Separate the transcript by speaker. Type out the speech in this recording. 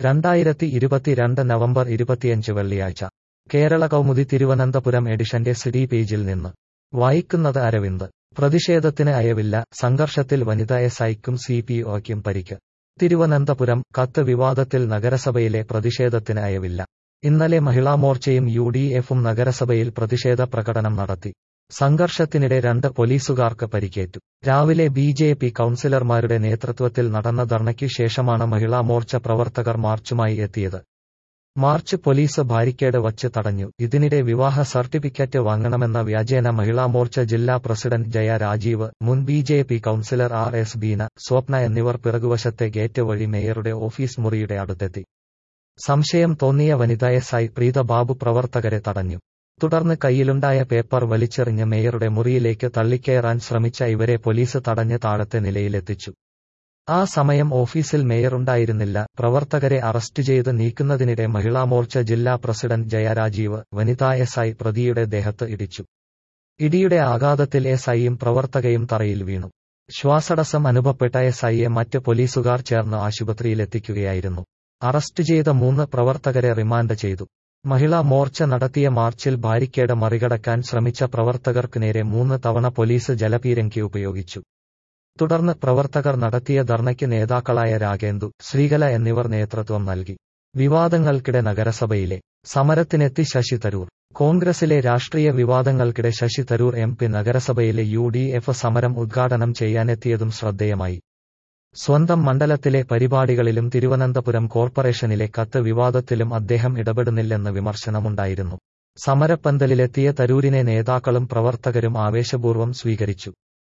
Speaker 1: രണ്ടായിരത്തി ഇരുപത്തിരണ്ട് നവംബർ ഇരുപത്തിയഞ്ച് വെള്ളിയാഴ്ച കേരള കൗമുദി തിരുവനന്തപുരം എഡിഷന്റെ സിഡി പേജിൽ നിന്ന് വായിക്കുന്നത് അരവിന്ദ് പ്രതിഷേധത്തിന് അയവില്ല സംഘർഷത്തിൽ വനിത എസ് ഐക്കും സി പി ഒയ്ക്കും പരിക്ക് തിരുവനന്തപുരം കത്ത് വിവാദത്തിൽ നഗരസഭയിലെ പ്രതിഷേധത്തിന് അയവില്ല ഇന്നലെ മഹിളാമോർച്ചയും യു ഡി എഫും നഗരസഭയിൽ പ്രതിഷേധ പ്രകടനം നടത്തി സംഘർഷത്തിനിടെ രണ്ട് പോലീസുകാർക്ക് പരിക്കേറ്റു രാവിലെ ബി ജെ പി കൌൺസിലർമാരുടെ നേതൃത്വത്തിൽ നടന്ന ധർണയ്ക്ക് ശേഷമാണ് മഹിളാമോർച്ച പ്രവർത്തകർ മാർച്ചുമായി എത്തിയത് മാർച്ച് പോലീസ് ബാരിക്കേഡ് വച്ച് തടഞ്ഞു ഇതിനിടെ വിവാഹ സർട്ടിഫിക്കറ്റ് വാങ്ങണമെന്ന വ്യാജേന മഹിളാമോർച്ച ജില്ലാ പ്രസിഡന്റ് ജയ രാജീവ് മുൻ B J P councillor R S Beena Swapna എന്നിവർ പിറകുവശത്തെ ഗേറ്റ് വഴി മേയറുടെ ഓഫീസ് മുറിയുടെ അടുത്തെത്തി സംശയം തോന്നിയ വനിത എസ് ഐ പ്രീത ബാബു പ്രവർത്തകരെ തടഞ്ഞു തുടർന്ന് കയ്യിലുണ്ടായ പേപ്പർ വലിച്ചെറിഞ്ഞ് മേയറുടെ മുറിയിലേക്ക് തള്ളിക്കയറാൻ ശ്രമിച്ച ഇവരെ പോലീസ് തടഞ്ഞ് താഴത്തെ നിലയിലെത്തിച്ചു ആ സമയം ഓഫീസിൽ മേയറുണ്ടായിരുന്നില്ല പ്രവർത്തകരെ അറസ്റ്റ് ചെയ്ത് നീക്കുന്നതിനിടെ മഹിളാമോർച്ച ജില്ലാ പ്രസിഡന്റ് ജയരാജീവ് വനിതാ എസ് ഐ പ്രതിയുടെ ദേഹത്ത് ഇടിച്ചു ഇടിയുടെ ആഘാതത്തിൽ എസ് ഐയും പ്രവർത്തകയും തറയിൽ വീണു ശ്വാസടസ്സം അനുഭവപ്പെട്ട എസ് ഐയെ മറ്റ് പോലീസുകാർ ചേർന്ന് ആശുപത്രിയിലെത്തിക്കുകയായിരുന്നു അറസ്റ്റ് ചെയ്ത മൂന്ന് പ്രവർത്തകരെ റിമാൻഡ് ചെയ്തു മഹിളാ മോർച്ച നടത്തിയ മാർച്ചിൽ ബാരിക്കേഡ് മറികടക്കാൻ ശ്രമിച്ച പ്രവർത്തകർക്ക് നേരെ മൂന്ന് തവണ പോലീസ് ജലപീരങ്കി ഉപയോഗിച്ചു തുടർന്ന് പ്രവർത്തകർ നടത്തിയ ധർണയ്ക്ക് നേതാക്കളായ രാഗേന്ദു ശ്രീകല എന്നിവർ നേതൃത്വം നൽകി വിവാദങ്ങൾക്കിടെ നഗരസഭയിലെ സമരത്തിനെത്തി ശശി തരൂർ കോൺഗ്രസിലെ രാഷ്ട്രീയ വിവാദങ്ങൾക്കിടെ ശശി തരൂർ എം പി നഗരസഭയിലെ യു ഡി എഫ് സമരം ഉദ്ഘാടനം ചെയ്യാനെത്തിയതും ശ്രദ്ധേയമായി സ്വന്തം മണ്ഡലത്തിലെ പരിപാടികളിലും തിരുവനന്തപുരം കോർപ്പറേഷനിലെ കത്ത് വിവാദത്തിലും അദ്ദേഹം ഇടപെടുന്നില്ലെന്ന് വിമർശനമുണ്ടായിരുന്നു സമരപ്പന്തലിലെത്തിയ തരൂരിനെ നേതാക്കളും പ്രവർത്തകരും ആവേശപൂർവ്വം സ്വീകരിച്ചു